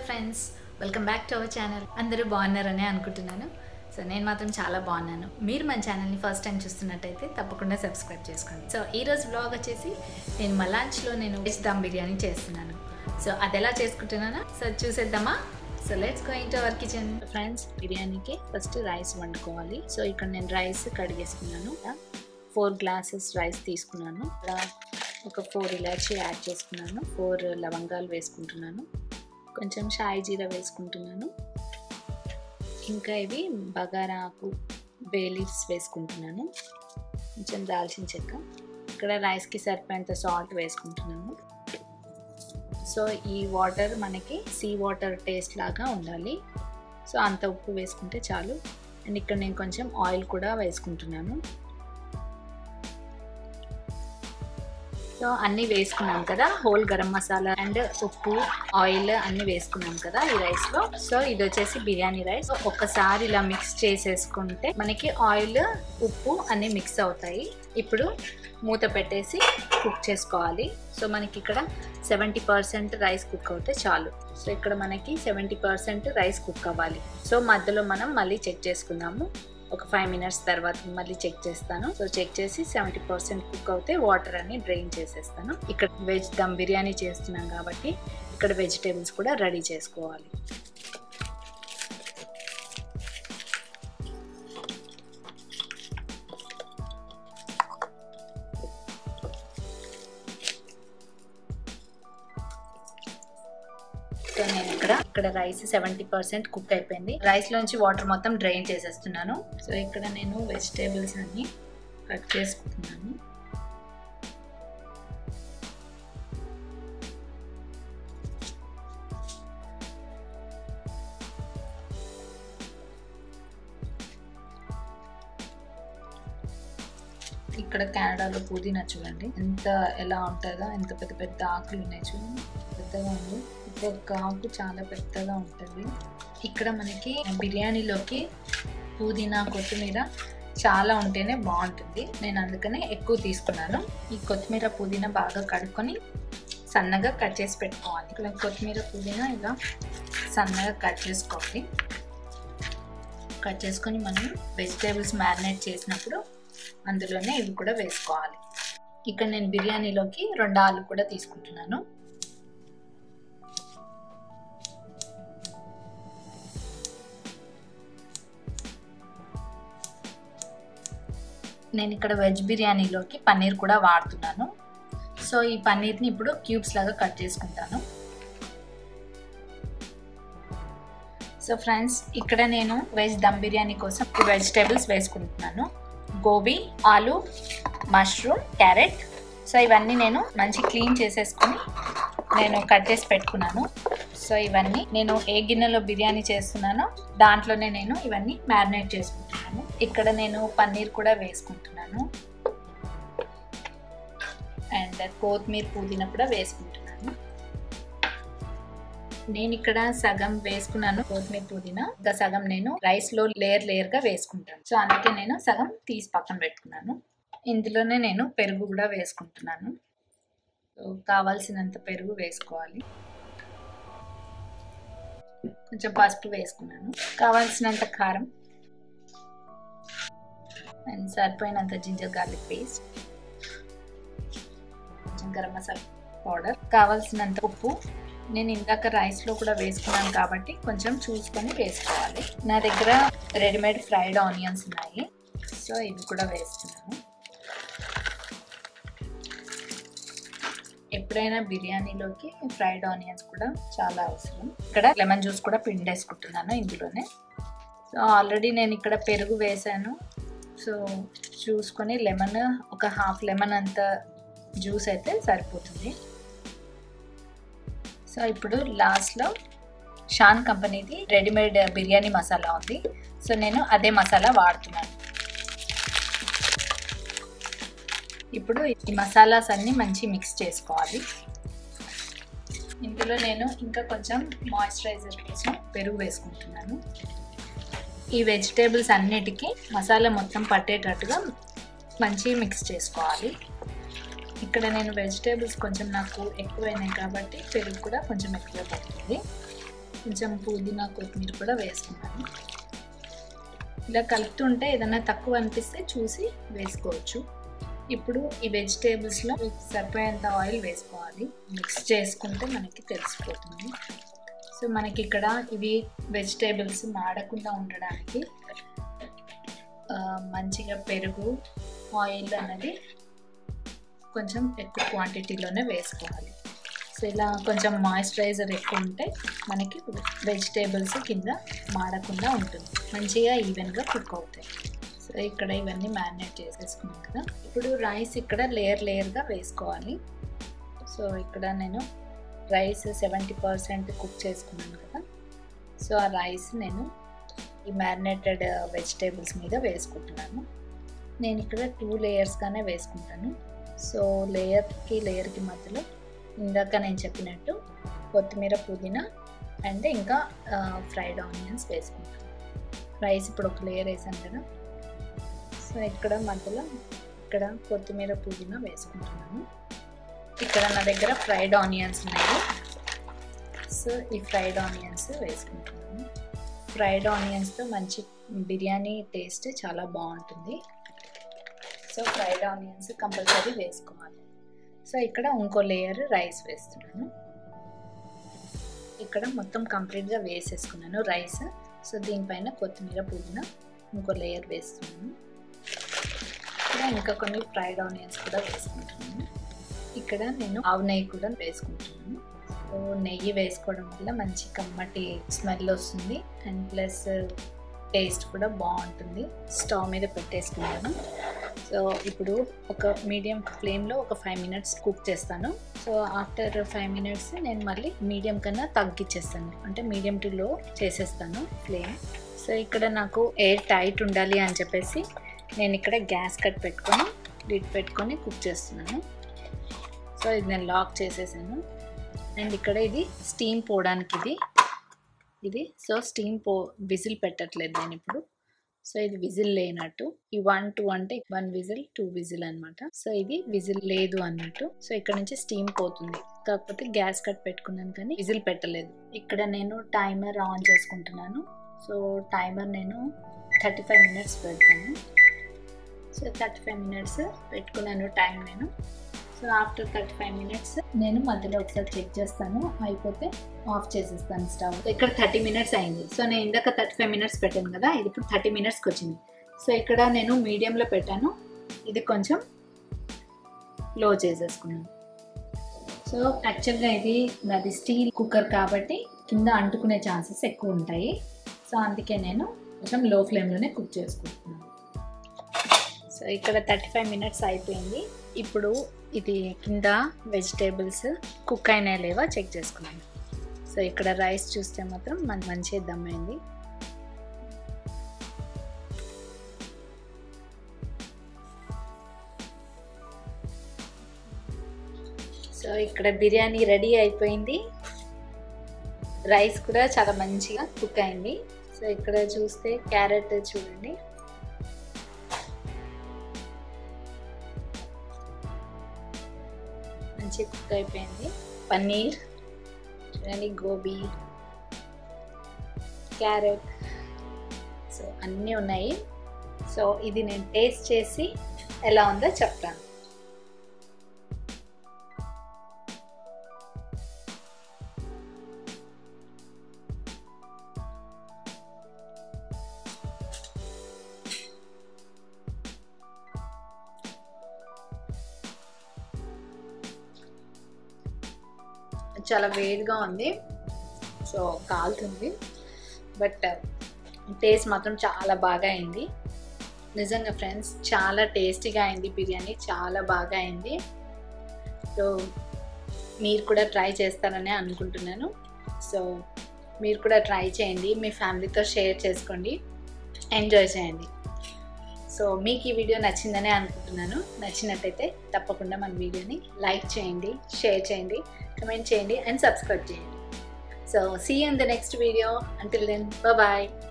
friends welcome back to our channel అందరూ బాగున్నారని అనుకుంటున్నాను సో నేను మాత్రం చాలా బాగున్నాను మీరు మన ఛానల్ని ఫస్ట్ టైం చూస్తున్నట్టయితే తప్పకుండా సబ్స్క్రైబ్ చేసుకోండి సో ఈ రోజు బ్లాగ్ వచ్చేసి నేను మా లంచ్లో నేను వెజ్ దమ్ బిర్యానీ చేస్తున్నాను సో అది ఎలా చేసుకుంటున్నానో సో చూసేద్దామా so let's go into our kitchen friends బిర్యానీకి ఫస్ట్ రైస్ వండుకోవాలి సో ఇక్కడ నేను రైస్ కడిగేసుకున్నాను ఫోర్ గ్లాసెస్ రైస్ తీసుకున్నాను ఇక్కడ ఒక ఫోర్ ఇలాచీ యాడ్ చేసుకున్నాను ఫోర్ లవంగాలు వేసుకుంటున్నాను కొంచెం షాయి జీరా వేసుకుంటున్నాను ఇంకా ఇవి బగారా ఆకు బే లీవ్స్ వేసుకుంటున్నాను కొంచెం దాల్చిన చెక్క ఇక్కడ రైస్కి సరిపోయేంత సాల్ట్ వేసుకుంటున్నాను సో ఈ వాటర్ మనకి సీ వాటర్ టేస్ట్ లాగా ఉండాలి సో అంత ఉప్పు వేసుకుంటే చాలు అండ్ ఇక్కడ నేను కొంచెం ఆయిల్ కూడా వేసుకుంటున్నాను సో అన్నీ వేసుకున్నాం కదా హోల్ గరం మసాలా అండ్ ఉప్పు ఆయిల్ అన్నీ వేసుకున్నాం కదా ఈ రైస్లో సో ఇది వచ్చేసి బిర్యానీ రైస్ ఒక్కసారి ఇలా మిక్స్ చేసేసుకుంటే మనకి ఆయిల్ ఉప్పు అన్నీ మిక్స్ అవుతాయి ఇప్పుడు మూత పెట్టేసి కుక్ చేసుకోవాలి సో మనకి ఇక్కడ సెవెంటీ పర్సెంట్ రైస్ కుక్ అవుతే చాలు సో ఇక్కడ మనకి సెవెంటీ పర్సెంట్ రైస్ కుక్ అవ్వాలి సో మధ్యలో మనం మళ్ళీ చెక్ చేసుకుందాము ఒక ఫైవ్ మినిట్స్ తర్వాత మళ్ళీ చెక్ చేస్తాను సో చెక్ చేసి సెవెంటీ పర్సెంట్ కుక్ అవుతే వాటర్ అన్ని డ్రైన్ చేసేస్తాను ఇక్కడ వెజ్ దమ్ బిర్యానీ చేస్తున్నాం కాబట్టి ఇక్కడ వెజిటేబుల్స్ కూడా రెడీ చేసుకోవాలి సో నేను ఇక్కడ ఇక్కడ రైస్ సెవెంటీ పర్సెంట్ కుక్ అయిపోయింది రైస్ లోంచి వాటర్ మొత్తం డ్రైన్ చేసేస్తున్నాను సో ఇక్కడ నేను వెజిటేబుల్స్ అన్ని కట్ చేసుకుంటున్నాను ఇక్కడ కెనడాలో పుదీనా చూడండి ఎంత ఎలా ఉంటుందో ఎంత పెద్ద పెద్ద ఆకులు ఉన్నాయి చూడండి పెద్దగా ఉంది ఒక్కొక్క ఆకు చాలా పెద్దగా ఉంటుంది ఇక్కడ మనకి బిర్యానీలోకి పుదీనా కొత్తిమీర చాలా ఉంటేనే బాగుంటుంది నేను అందుకనే ఎక్కువ తీసుకున్నాను ఈ కొత్తిమీర పుదీనా బాగా కడుక్కొని సన్నగా కట్ చేసి పెట్టుకోవాలి ఇక్కడ కొత్తిమీర పుదీనా ఇలా సన్నగా కట్ చేసుకోవాలి కట్ చేసుకొని మనం వెజిటేబుల్స్ మ్యారినేట్ చేసినప్పుడు అందులోనే ఇవి కూడా వేసుకోవాలి ఇక్కడ నేను బిర్యానీలోకి రెండు ఆలు కూడా తీసుకుంటున్నాను నేను ఇక్కడ వెజ్ బిర్యానీలోకి పన్నీర్ కూడా వాడుతున్నాను సో ఈ పన్నీర్ని ఇప్పుడు క్యూబ్స్ లాగా కట్ చేసుకుంటాను సో ఫ్రెండ్స్ ఇక్కడ నేను వెజ్ దమ్ బిర్యానీ కోసం వెజిటేబుల్స్ వేసుకుంటున్నాను గోబీ ఆలు మష్రూమ్ క్యారెట్ సో ఇవన్నీ నేను మంచి క్లీన్ చేసేసుకొని నేను కట్ చేసి పెట్టుకున్నాను సో ఇవన్నీ నేను ఏ గిన్నెలో బిర్యానీ చేస్తున్నానో దాంట్లోనే నేను ఇవన్నీ మ్యారినేట్ చేసుకుంటున్నాను ఇక్కడ నేను పన్నీర్ కూడా వేసుకుంటున్నాను అండ్ కొత్తిమీర పుదీనా కూడా వేసుకుంటున్నాను నేను ఇక్కడ సగం వేసుకున్నాను కొత్తిమీర పుదీనా ఇంకా సగం నేను రైస్ లో లేయర్ లేయర్ గా వేసుకుంటాను సో అందుకే నేను సగం తీసి పక్కన పెట్టుకున్నాను ఇందులోనే నేను పెరుగు కూడా వేసుకుంటున్నాను సో కావాల్సినంత పెరుగు వేసుకోవాలి కొంచెం పసుపు వేసుకున్నాను కావాల్సినంత కారం అండ్ సరిపోయినంత జింజర్ గార్లిక్ పేస్ట్ కొంచెం గరం మసాలా పౌడర్ కావాల్సినంత ఉప్పు నేను ఇందాక రైస్లో కూడా వేసుకున్నాను కాబట్టి కొంచెం చూసుకొని వేసుకోవాలి నా దగ్గర రెడీమేడ్ ఫ్రైడ్ ఆనియన్స్ ఉన్నాయి సో ఇవి కూడా వేస్తున్నాను ఎప్పుడైనా బిర్యానీలోకి ఫ్రైడ్ ఆనియన్స్ కూడా చాలా అవసరం ఇక్కడ లెమన్ జ్యూస్ కూడా పిండేసుకుంటున్నాను ఇందులోనే సో ఆల్రెడీ నేను ఇక్కడ పెరుగు వేసాను సో చూసుకొని లెమన్ ఒక హాఫ్ లెమన్ అంత జ్యూస్ అయితే సరిపోతుంది సో ఇప్పుడు లాస్ట్లో షాన్ కంపెనీది రెడీమేడ్ బిర్యానీ మసాలా ఉంది సో నేను అదే మసాలా వాడుతున్నాను ఇప్పుడు ఈ మసాలాస్ అన్నీ మంచి మిక్స్ చేసుకోవాలి ఇందులో నేను ఇంకా కొంచెం మాయిశ్చరైజర్ కోసం పెరుగు వేసుకుంటున్నాను ఈ వెజిటేబుల్స్ అన్నిటికీ మసాలా మొత్తం పట్టేటట్టుగా మంచి మిక్స్ చేసుకోవాలి ఇక్కడ నేను వెజిటేబుల్స్ కొంచెం నాకు ఎక్కువైనాయి కాబట్టి పెరుగు కూడా కొంచెం ఎక్కువ పడుతుంది కొంచెం పుదీనా కొత్తిమీర కూడా వేసుకున్నాను ఇలా కలుపుతుంటే ఏదైనా తక్కువ అనిపిస్తే చూసి వేసుకోవచ్చు ఇప్పుడు ఈ వెజిటేబుల్స్లో సరిపోయేంత ఆయిల్ వేసుకోవాలి మిక్స్ చేసుకుంటే మనకి తెలిసిపోతుంది సో మనకి ఇక్కడ ఇవి వెజిటేబుల్స్ మాడకుండా ఉండడానికి మంచిగా పెరుగు ఆయిల్ అనేది కొంచెం ఎక్కువ క్వాంటిటీలోనే వేసుకోవాలి సో ఇలా కొంచెం మాయిశ్చరైజర్ ఎక్కువ ఉంటే మనకి వెజిటేబుల్స్ కింద మాడకుండా ఉంటుంది మంచిగా ఈవెన్గా కుక్ అవుతాయి సో ఇక్కడ ఇవన్నీ మ్యారినేట్ చేసేసుకున్నాం కదా ఇప్పుడు రైస్ ఇక్కడ లేయర్ లేయర్గా వేసుకోవాలి సో ఇక్కడ నేను రైస్ సెవెంటీ పర్సెంట్ కుక్ చేసుకున్నాను కదా సో ఆ రైస్ నేను ఈ మ్యారినేటెడ్ వెజిటేబుల్స్ మీద వేసుకుంటున్నాను నేను ఇక్కడ టూ లేయర్స్గానే వేసుకుంటాను సో లేయర్కి లేయర్కి మధ్యలో ఇందాక నేను చెప్పినట్టు కొత్తిమీర పుదీనా అండ్ ఇంకా ఫ్రైడ్ ఆనియన్స్ వేసుకుంటాను రైస్ ఇప్పుడు ఒక లేయర్ వేసాను కదా సో ఇక్కడ మధ్యలో ఇక్కడ కొత్తిమీర పుదీనా వేసుకుంటున్నాను ఇక్కడ నా దగ్గర ఫ్రైడ్ ఆనియన్స్ ఉన్నాయి సో ఈ ఫ్రైడ్ ఆనియన్స్ వేసుకుంటున్నాను ఫ్రైడ్ ఆనియన్స్తో మంచి బిర్యానీ టేస్ట్ చాలా బాగుంటుంది సో ఫ్రైడ్ ఆనియన్స్ కంపల్సరీ వేసుకోవాలి సో ఇక్కడ ఇంకో లేయర్ రైస్ వేస్తున్నాను ఇక్కడ మొత్తం కంప్లీట్గా వేసేసుకున్నాను రైస్ సో దీనిపైన కొత్తిమీర పుదీనా ఇంకో లేయర్ వేస్తున్నాను ఇక్కడ ఇంకా కొన్ని ఫ్రైడ్ ఆనియన్స్ కూడా వేసుకుంటున్నాను ఇక్కడ నేను ఆవు నెయ్యి కూడా వేసుకుంటున్నాను సో నెయ్యి వేసుకోవడం వల్ల మంచి కమ్మటి స్మెల్ వస్తుంది అండ్ ప్లస్ టేస్ట్ కూడా బాగుంటుంది స్టవ్ మీద పెట్టేసుకున్నాను సో ఇప్పుడు ఒక మీడియం ఫ్లేమ్లో ఒక ఫైవ్ మినిట్స్ కుక్ చేస్తాను సో ఆఫ్టర్ ఫైవ్ మినిట్స్ నేను మళ్ళీ మీడియం కన్నా తగ్గించేస్తాను అంటే మీడియం టు లో చేసేస్తాను ఫ్లేమ్ సో ఇక్కడ నాకు ఎయిర్ టైట్ ఉండాలి అని చెప్పేసి నేను ఇక్కడ గ్యాస్ కట్ పెట్టుకొని లిడ్ పెట్టుకొని కుక్ చేస్తున్నాను సో ఇది నేను లాక్ చేసేసాను అండ్ ఇక్కడ ఇది స్టీమ్ పోవడానికి ఇది ఇది సో స్టీమ్ పో విజిల్ పెట్టట్లేదు నేను ఇప్పుడు సో ఇది విజిల్ లేనట్టు ఈ వన్ టూ అంటే వన్ విజిల్ టూ విజిల్ అనమాట సో ఇది విజిల్ లేదు అన్నట్టు సో ఇక్కడ నుంచి స్టీమ్ పోతుంది కాకపోతే గ్యాస్ కట్ పెట్టుకున్నాను కానీ విజిల్ పెట్టలేదు ఇక్కడ నేను టైమర్ ఆన్ చేసుకుంటున్నాను సో టైమర్ నేను థర్టీ ఫైవ్ మినిట్స్ పెడతాను సో థర్టీ ఫైవ్ మినిట్స్ పెట్టుకున్నాను టైం నేను so after thirty five minutes నేను మధ్యలో ఒకసారి చెక్ చేస్తాను అయిపోతే ఆఫ్ చేసేస్తాను స్టవ్ ఇక్కడ థర్టీ మినిట్స్ అయింది సో నేను ఇందాక థర్టీ ఫైవ్ మినిట్స్ పెట్టాను కదా ఇది ఇప్పుడు థర్టీ మినిట్స్కి వచ్చింది సో ఇక్కడ నేను మీడియంలో పెట్టాను ఇది కొంచెం లో చేసేసుకున్నాను సో యాక్చువల్గా ఇది నాది స్టీల్ కుక్కర్ కాబట్టి కింద అంటుకునే ఛాన్సెస్ ఎక్కువ ఉంటాయి సో అందుకే నేను కొంచెం లో ఫ్లేమ్లోనే కుక్ చేసుకుంటున్నాను సో ఇక్కడ థర్టీ ఫైవ్ మినిట్స్ అయిపోయింది ఇప్పుడు ఇది కింద వెజిటేబుల్స్ కుక్ అయినా లేవా చెక్ చేసుకున్నాను సో ఇక్కడ రైస్ చూస్తే మాత్రం మన మంచిగా దమ్మైంది సో ఇక్కడ బిర్యానీ రెడీ అయిపోయింది రైస్ కూడా చాలా మంచిగా కుక్ అయింది సో ఇక్కడ చూస్తే క్యారెట్ చూడండి మంచి కుక్ అయిపోయింది పన్నీర్ చూడండి గోబీ క్యారెట్ సో అన్నీ ఉన్నాయి సో ఇది నేను టేస్ట్ చేసి ఎలా ఉందో చెప్తాను చాలా వేడిగా ఉంది సో కాలుతుంది బట్ టేస్ట్ మాత్రం చాలా బాగా అయింది నిజంగా ఫ్రెండ్స్ చాలా టేస్టీగా అయింది బిర్యానీ చాలా బాగా అయింది సో మీరు కూడా ట్రై చేస్తారని అనుకుంటున్నాను సో మీరు కూడా ట్రై చేయండి మీ ఫ్యామిలీతో షేర్ చేసుకోండి ఎంజాయ్ చేయండి సో మీకు ఈ వీడియో నచ్చిందనే అనుకుంటున్నాను నచ్చినట్టయితే తప్పకుండా మన వీడియోని లైక్ చేయండి షేర్ చేయండి కమెంట్ చేయండి అండ్ సబ్స్క్రైబ్ చేయండి so see in the next video until then bye